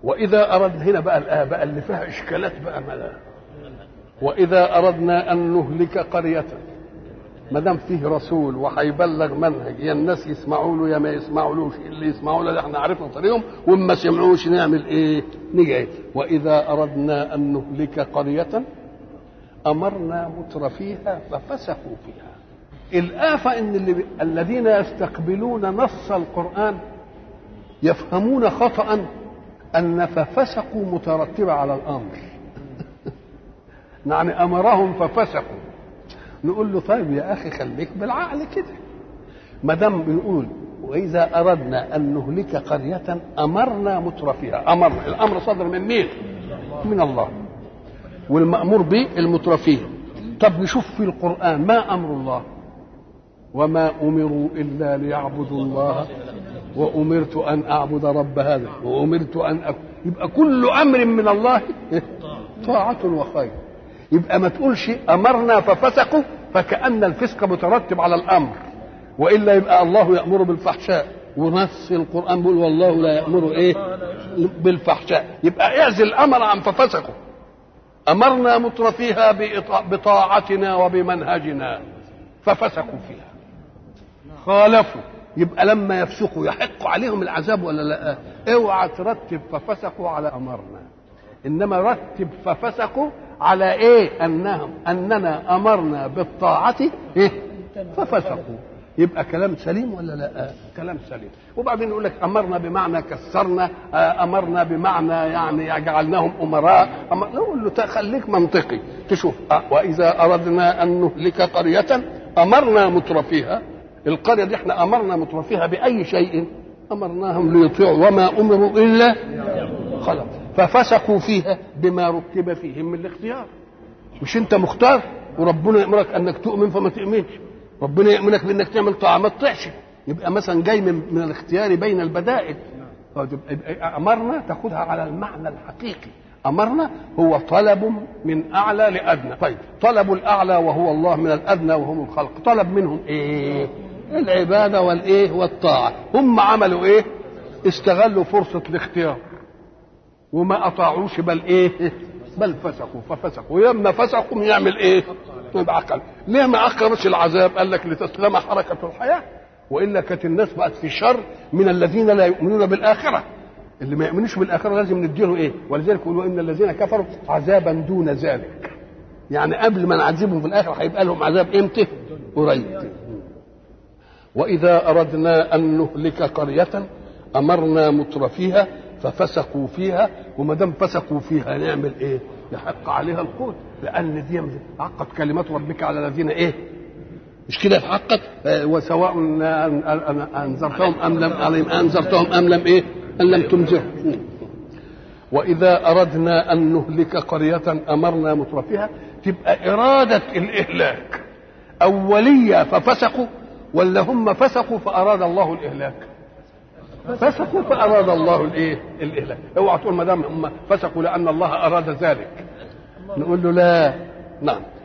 واذا اردنا هنا بقى الايه بقى اللي فيها اشكالات بقى ملا واذا اردنا ان نهلك قريه ما دام فيه رسول وهيبلغ منهج يا الناس يسمعوا له يا ما يسمعولوش اللي يسمعوا له احنا عرفنا طريقهم وما سمعوش نعمل ايه؟ نيجي واذا اردنا ان نهلك قريه امرنا متر فيها ففسقوا فيها الآفة إن اللي الذين يستقبلون نص القرآن يفهمون خطأ أن ففسقوا مترتبة على الأمر يعني أمرهم ففسقوا نقول له طيب يا أخي خليك بالعقل كده ما دام بيقول وإذا أردنا أن نهلك قرية أمرنا مترفيها أمرنا الأمر صدر من مين؟ من الله والمأمور به المترفيه طب نشوف في القرآن ما أمر الله وما أمروا إلا ليعبدوا الله وأمرت أن أعبد رب هذا وأمرت أن أكون يبقى كل أمر من الله طاعة وخير يبقى ما تقولش أمرنا ففسقوا فكأن الفسق مترتب على الأمر وإلا يبقى الله يأمر بالفحشاء ونص القرآن بيقول والله لا يأمر إيه بالفحشاء يبقى اعزل الأمر عن ففسقوا أمرنا مترفيها بطاعتنا وبمنهجنا ففسقوا فيها خالفوا يبقى لما يفسقوا يحق عليهم العذاب ولا لا اوعى ترتب ففسقوا على امرنا انما رتب ففسقوا على ايه انهم اننا امرنا بالطاعه إيه؟ ففسقوا يبقى كلام سليم ولا لا كلام سليم وبعدين يقول لك امرنا بمعنى كسرنا امرنا بمعنى يعني جعلناهم امراء أمر... نقول له خليك منطقي تشوف واذا اردنا ان نهلك قريه امرنا مترفيها القريه دي احنا امرنا مترفيها باي شيء امرناهم ليطيعوا وما امروا الا خلاص ففسقوا فيها بما ركب فيهم من الاختيار مش انت مختار وربنا يامرك انك تؤمن فما تؤمنش ربنا يامرك بانك تعمل طاعه ما تطيعش يبقى مثلا جاي من, من الاختيار بين البدائل امرنا تاخذها على المعنى الحقيقي امرنا هو طلب من اعلى لادنى طيب طلب الاعلى وهو الله من الادنى وهم الخلق طلب منهم ايه العباده والايه والطاعه هم عملوا ايه استغلوا فرصه الاختيار وما اطاعوش بل ايه بل فسقوا ففسقوا ولما فسقوا يعمل ايه يبقى عقل ليه ما اخرش العذاب قال لك لتسلم حركه الحياه والا كانت الناس بقت في شر من الذين لا يؤمنون بالاخره اللي ما يؤمنوش بالاخره لازم نديله ايه ولذلك يقولوا ان الذين كفروا عذابا دون ذلك يعني قبل ما نعذبهم في الاخره هيبقى لهم عذاب امتى قريب واذا اردنا ان نهلك قريه امرنا مترفيها ففسقوا فيها وما دام فسقوا فيها نعمل ايه يحق عليها القول لان دي عقد كلمات ربك على الذين ايه مش كده اتحقق وسواء انذرتهم ام لم عليهم انذرتهم ام لم ايه ان لم تنذرهم واذا اردنا ان نهلك قريه امرنا مترفيها تبقى اراده الاهلاك اوليه ففسقوا ولا هم فسقوا فاراد الله الاهلاك فسقوا فاراد الله الايه الاهلاك اوعى تقول ما دام هم فسقوا لان الله اراد ذلك نقول له لا نعم